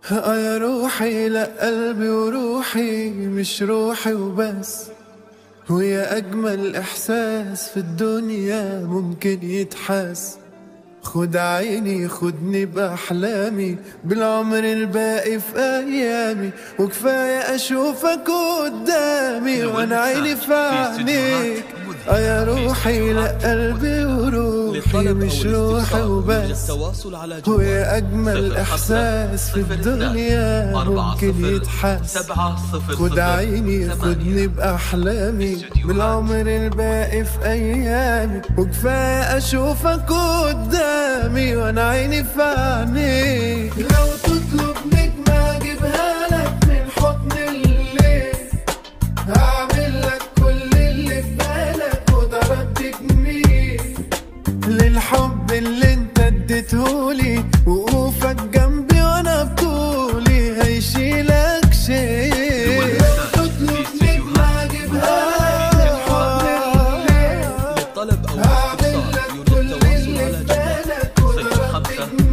ها يا روحي لا قلبي وروحي مش روحي وبس ويا أجمل إحساس في الدنيا ممكن يتحس خد عيني خدني بأحلامي بالعمر الباقي في أيامي وكفاية أشوفك قدامي وأنا عيني في عينيك آه يا روحي لا قلبي وروحي مش روحي وبس ويا أجمل إحساس في الدنيا ممكن يتحس خد عيني خدني بأحلامي بالعمر الباقي في أيامي وكفاية أشوفك قدامي وأنا عيني في عينيك لو تطلب نجمة أجيبها لك من حضن الليل هعمل لك كل اللي في بالك وضربت جميل للحب اللي انت اديتهولي وقوفك جنبي وانا بطولي هيشيلك شيء تطلب نجمة اجيبها لك من حضن الليل للطلب أو هعمل الاستفسار لك يرجى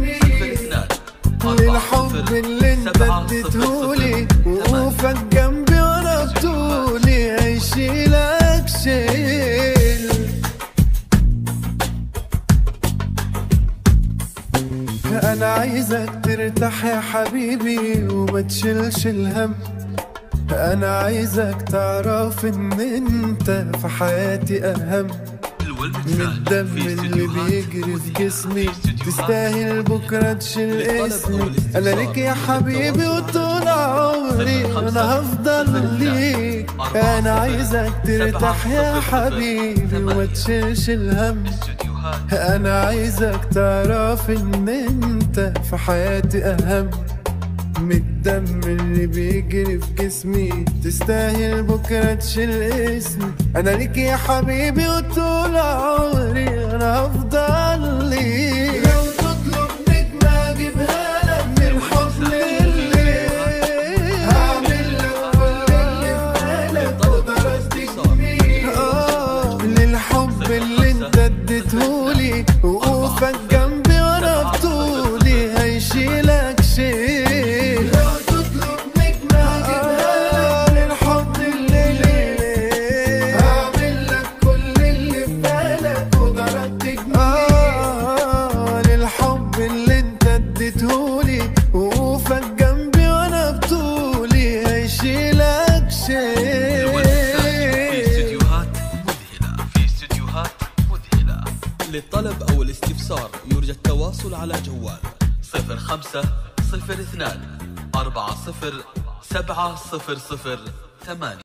كل التواصل اللي في بالك وضربت جميل على جوال صفر خمسة صفر اثنان أربعة للحب اللي انت سبعة صفر اديتهولي صفر وقوفك جنبي وانا بطولي هيشيلك شيل انا عايزك ترتاح يا حبيبي وما تشيلش الهم انا عايزك تعرف ان انت في حياتي اهم من الدم اللي بيجري في جسمي تستاهل بكرة تشيل اسمي أنا ليك يا حبيبي وطول عمري أنا هفضل ليك أنا عايزك ترتاح يا حبيبي وما تشيلش الهم أنا عايزك تعرف إن أنت في حياتي أهم من الدم اللي بيجري في جسمي تستاهل بكرة تشيل اسمي أنا ليك يا حبيبي وطول عمري أنا هفضل ليك لو تطلب نجمة أجيبها لك من حضن الليل هعمل لك كل اللي في بالك وضربت جميل آه، للحب اللي انت اديتهولي وقوفك جنبي وانا بطولي هيشيلك شيل لو تطلب نجمة اجيبها لك للحب الليل هعمل لك كل اللي في بالك وضربت جميل آه للحب اللي انت اديتهولي وقوفك جنبي وانا بطولي هيشيلك شيل في استديوهات مذهلة في استديوهات مذهلة للطلب أو الاستفسار يرجى التواصل على جوال صفر خمسة صفر اثنان أربعة صفر سبعة صفر صفر ثمانية